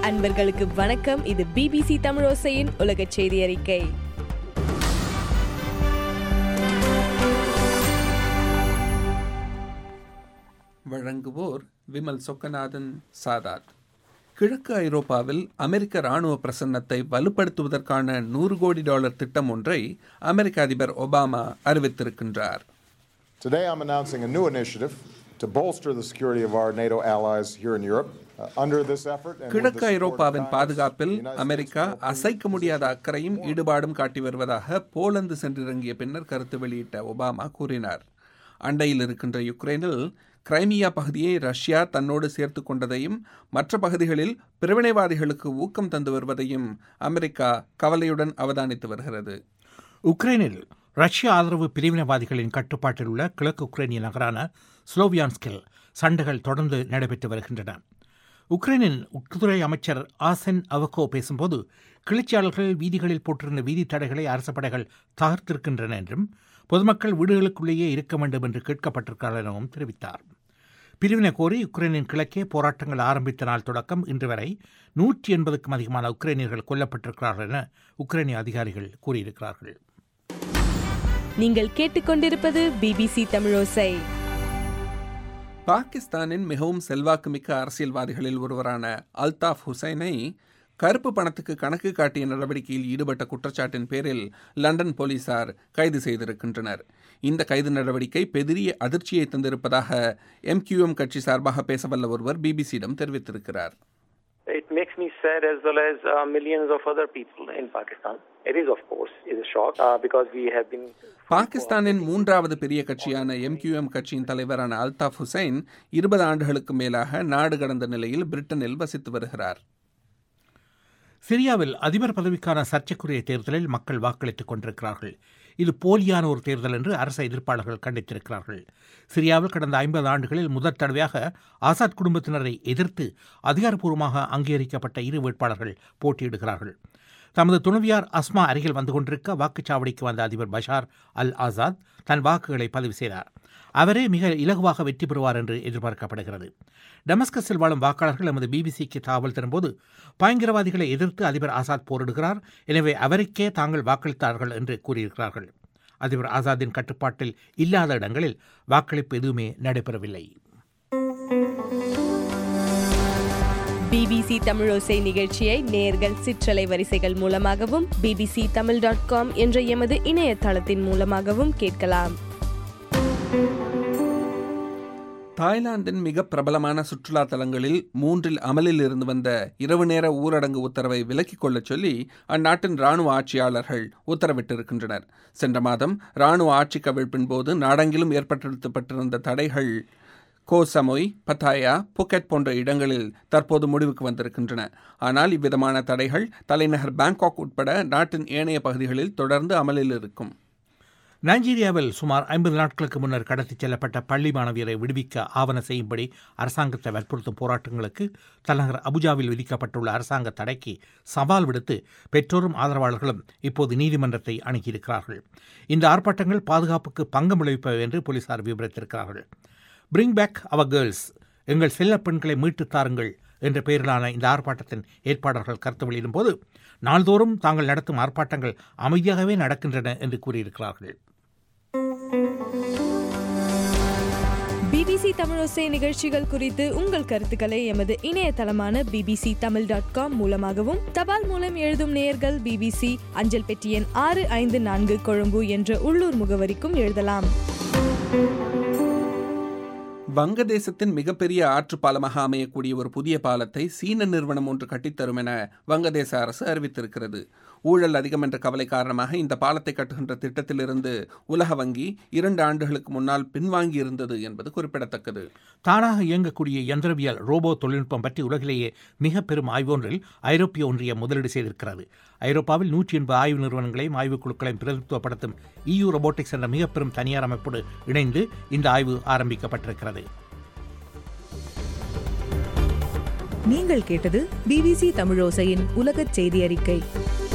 அன்பர்களுக்கு வணக்கம் இது பிபிசி தமிழோசையின் உலக செய்தி அறிக்கை வழங்குவோர் விமல் சொக்கநாதன் சாதாத் கிழக்கு ஐரோப்பாவில் அமெரிக்க ராணுவ பிரசன்னத்தை வலுப்படுத்துவதற்கான நூறு கோடி டாலர் திட்டம் ஒன்றை அமெரிக்க அதிபர் ஒபாமா அறிவித்திருக்கின்றார் Today, I'm announcing a new initiative to bolster the security of our NATO allies here in Europe. Uh, under this effort, and with the கிழக்கு support of ஐரோப்பாவின் Congress, பாதுகாப்பில் the United States அமெரிக்கா will open அசைக்க முடியாத அக்கறையும் ஈடுபாடும் காட்டி வருவதாக போலந்து சென்றிறங்கிய பின்னர் கருத்து வெளியிட்ட ஒபாமா கூறினார் அண்டையில் இருக்கின்ற யுக்ரைனில் கிரைமியா பகுதியை ரஷ்யா தன்னோடு சேர்த்து கொண்டதையும் மற்ற பகுதிகளில் பிரிவினைவாதிகளுக்கு ஊக்கம் தந்து வருவதையும் அமெரிக்கா கவலையுடன் அவதானித்து வருகிறது உக்ரைனில் ரஷ்ய ஆதரவு பிரிவினைவாதிகளின் கட்டுப்பாட்டில் உள்ள கிழக்கு உக்ரைனிய நகரான ஸ்லோவியான்ஸ்கில் சண்டைகள் தொடர்ந்து நடைபெற்று வருகின்றன உக்ரைனின் உள்துறை அமைச்சர் ஆசென் அவகோ பேசும்போது கிளர்ச்சியாளர்கள் வீதிகளில் போட்டிருந்த வீதி தடைகளை அரச படைகள் தகர்த்திருக்கின்றன என்றும் பொதுமக்கள் வீடுகளுக்குள்ளேயே இருக்க வேண்டும் என்று கேட்கப்பட்டிருக்கிறார்கள் எனவும் தெரிவித்தார் பிரிவினை கோரி உக்ரைனின் கிழக்கே போராட்டங்கள் ஆரம்பித்த நாள் தொடக்கம் இன்று வரை நூற்றி எண்பதுக்கும் அதிகமான உக்ரைனியர்கள் கொல்லப்பட்டிருக்கிறார்கள் என உக்ரைனிய அதிகாரிகள் கூறியிருக்கிறார்கள் நீங்கள் கேட்டுக்கொண்டிருப்பது பிபிசி தமிழோசை பாகிஸ்தானின் மிகவும் செல்வாக்குமிக்க அரசியல்வாதிகளில் ஒருவரான அல்தாஃப் ஹுசைனை கருப்பு பணத்துக்கு கணக்கு காட்டிய நடவடிக்கையில் ஈடுபட்ட குற்றச்சாட்டின் பேரில் லண்டன் போலீசார் கைது செய்திருக்கின்றனர் இந்த கைது நடவடிக்கை பெரிய அதிர்ச்சியை தந்திருப்பதாக எம்கியூஎம் கட்சி சார்பாக பேசவல்ல ஒருவர் பிபிசியிடம் தெரிவித்திருக்கிறார் It makes me sad as well as uh, millions of other people in Pakistan. It is, of course, is a shock uh, because we have been. பாகிஸ்தானின் மூன்றாவது பெரிய கட்சியான எம்கியூஎம் கட்சியின் தலைவரான அல்தாஃப் ஹுசைன் இருபது ஆண்டுகளுக்கு மேலாக நாடு கடந்த நிலையில் பிரிட்டனில் வசித்து வருகிறார் சிரியாவில் அதிபர் பதவிக்கான சர்ச்சைக்குரிய தேர்தலில் மக்கள் வாக்களித்துக் கொண்டிருக்கிறார்கள் இது போலியான ஒரு தேர்தல் என்று அரச எதிர்ப்பாளர்கள் கண்டித்திருக்கிறார்கள் சிரியாவில் கடந்த ஐம்பது ஆண்டுகளில் முதற் தடவையாக ஆசாத் குடும்பத்தினரை எதிர்த்து அதிகாரப்பூர்வமாக அங்கீகரிக்கப்பட்ட இரு வேட்பாளர்கள் போட்டியிடுகிறார்கள் தமது துணைவியார் அஸ்மா அருகில் வந்து கொண்டிருக்க வாக்குச்சாவடிக்கு வந்த அதிபர் பஷார் அல் ஆசாத் தன் வாக்குகளை பதிவு செய்தார் அவரே மிக இலகுவாக வெற்றி பெறுவார் என்று எதிர்பார்க்கப்படுகிறது டெமஸ்கஸில் வாழும் வாக்காளர்கள் எமது பிபிசிக்கு தகவல் தரும்போது பயங்கரவாதிகளை எதிர்த்து அதிபர் ஆசாத் போரிடுகிறார் எனவே அவருக்கே தாங்கள் வாக்களித்தார்கள் என்று கூறியிருக்கிறார்கள் அதிபர் ஆசாத்தின் கட்டுப்பாட்டில் இல்லாத இடங்களில் வாக்களிப்பு எதுவுமே நடைபெறவில்லை பிபிசி தமிழோசை நிகழ்ச்சியை நேர்கள் சிற்றலை வரிசைகள் மூலமாகவும் பிபிசி தமிழ் டாட் காம் என்ற எமது இணையதளத்தின் மூலமாகவும் கேட்கலாம் தாய்லாந்தின் மிக பிரபலமான சுற்றுலா தலங்களில் மூன்றில் அமலில் இருந்து வந்த இரவு நேர ஊரடங்கு உத்தரவை விலக்கிக் கொள்ளச் சொல்லி அந்நாட்டின் ராணுவ ஆட்சியாளர்கள் உத்தரவிட்டிருக்கின்றனர் சென்ற மாதம் ராணுவ ஆட்சி கவிழ்ப்பின் போது நாடெங்கிலும் ஏற்படுத்தப்பட்டிருந்த தடைகள் கோ சமோய் பத்தாயா புக்கெட் போன்ற இடங்களில் தற்போது முடிவுக்கு வந்திருக்கின்றன ஆனால் இவ்விதமான தடைகள் தலைநகர் பாங்காக் உட்பட நாட்டின் ஏனைய பகுதிகளில் தொடர்ந்து அமலில் இருக்கும் நைஜீரியாவில் சுமார் ஐம்பது நாட்களுக்கு முன்னர் கடத்திச் செல்லப்பட்ட பள்ளி மாணவியரை விடுவிக்க ஆவண செய்யும்படி அரசாங்கத்தை வற்புறுத்தும் போராட்டங்களுக்கு தலைநகர் அபுஜாவில் விதிக்கப்பட்டுள்ள அரசாங்க தடைக்கு சவால் விடுத்து பெற்றோரும் ஆதரவாளர்களும் இப்போது நீதிமன்றத்தை அணுகியிருக்கிறார்கள் இந்த ஆர்ப்பாட்டங்கள் பாதுகாப்புக்கு பங்கம் விளைவிப்பவை என்று போலீசார் விவரித்திருக்கிறார்கள் பிரிங் பேக் அவர் கேர்ள்ஸ் எங்கள் செல்ல பெண்களை மீட்டுத் தாருங்கள் என்ற பெயரிலான இந்த ஆர்ப்பாட்டத்தின் ஏற்பாளர்கள் கருத்து வெளியிடும் போது நாள்தோறும் தாங்கள் நடத்தும் ஆர்ப்பாட்டங்கள் அமைதியாகவே நடக்கின்றன என்று கூறியிருக்கிறார்கள் பிபிசி தமிழோசை நிகழ்ச்சிகள் குறித்து உங்கள் கருத்துக்களை எமது இணையதளமான பிபிசி தமிழ் டாட் காம் மூலமாகவும் தபால் மூலம் எழுதும் நேயர்கள் பிபிசி அஞ்சல் பெட்டி எண் ஆறு ஐந்து நான்கு கொழும்பு என்ற உள்ளூர் முகவரிக்கும் எழுதலாம் வங்கதேசத்தின் மிகப்பெரிய ஆற்று பாலமாக அமையக்கூடிய ஒரு புதிய பாலத்தை சீன நிறுவனம் ஒன்று கட்டித்தரும் என வங்கதேச அரசு அறிவித்திருக்கிறது ஊழல் அதிகம் என்ற கவலை காரணமாக இந்த பாலத்தை கட்டுகின்ற திட்டத்திலிருந்து உலக வங்கி இரண்டு ஆண்டுகளுக்கு முன்னால் பின்வாங்கி இருந்தது என்பது குறிப்பிடத்தக்கது தானாக இயங்கக்கூடிய இயந்திரவியல் ரோபோ தொழில்நுட்பம் பற்றி உலகிலேயே மிக பெரும் ஆய்வொன்றில் ஐரோப்பிய ஒன்றியம் முதலீடு செய்திருக்கிறது ஐரோப்பாவில் நூற்றி எண்பது ஆய்வு நிறுவனங்களையும் ஆய்வுக் குழுக்களையும் பிரதித்துவப்படுத்தும் இயு ரொபோட்டிக்ஸ் என்ற மிக பெரும் தனியார் அமைப்போடு இணைந்து இந்த ஆய்வு ஆரம்பிக்கப்பட்டிருக்கிறது நீங்கள் கேட்டது பிபிசி தமிழோசையின் உலகச் செய்தி அறிக்கை